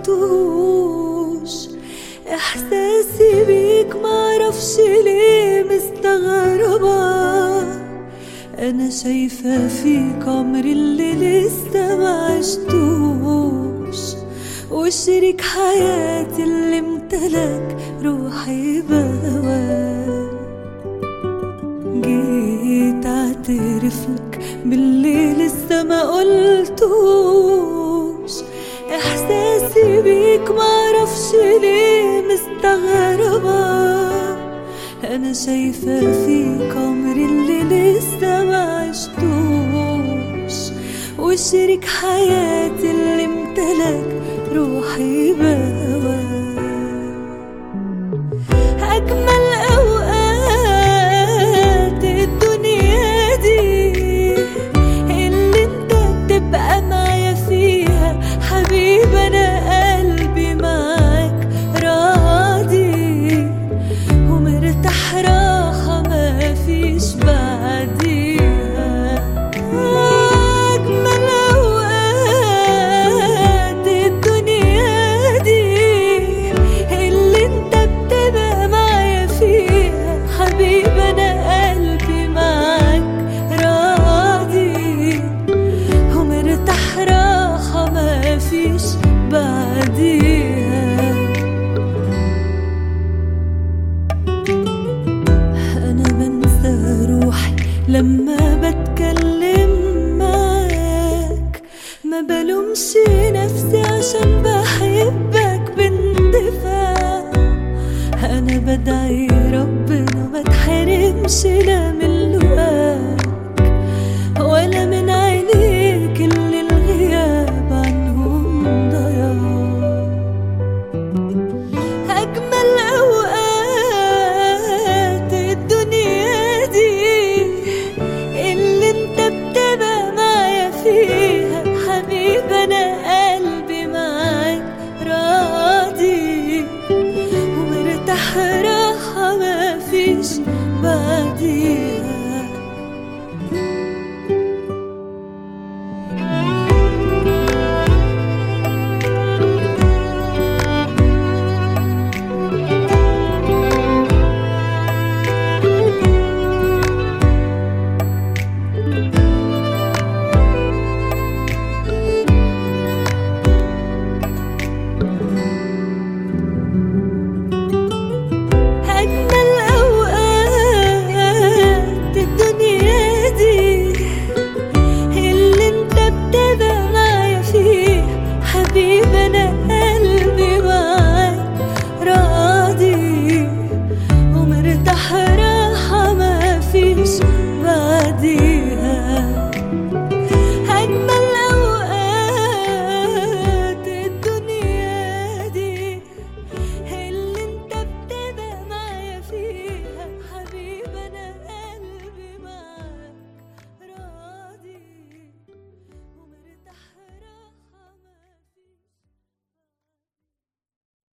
قلتوش احساسي بيك معرفش ليه مستغربة انا شايفة فيك عمر اللي لسه ما عشتوش وشريك حياتي اللي امتلك روحي بهواك جيت اعترفلك باللي لسه ما قلتوش احساسي بيك معرفش ليه مستغربة انا شايفة فيك عمري اللي لسه ما عشتوش وشريك حياتي اللي امتلك روحي بهواك أجمل أوقات الدنيا دي اللي انت بتبقى معايا فيها حبيب أنا قلبي معاك راضي ومرتاح راحة ما فيش بعديها أجمل أوقات الدنيا دي اللي انت بتبقى معايا فيها حبيب أنا قلبي معاك راضي ومرتاح راحة ما فيش بعديها أنا بنسى روحي لما بتكلم معاك ما بلومش نفسي عشان بحبك باندفاع أنا بدعي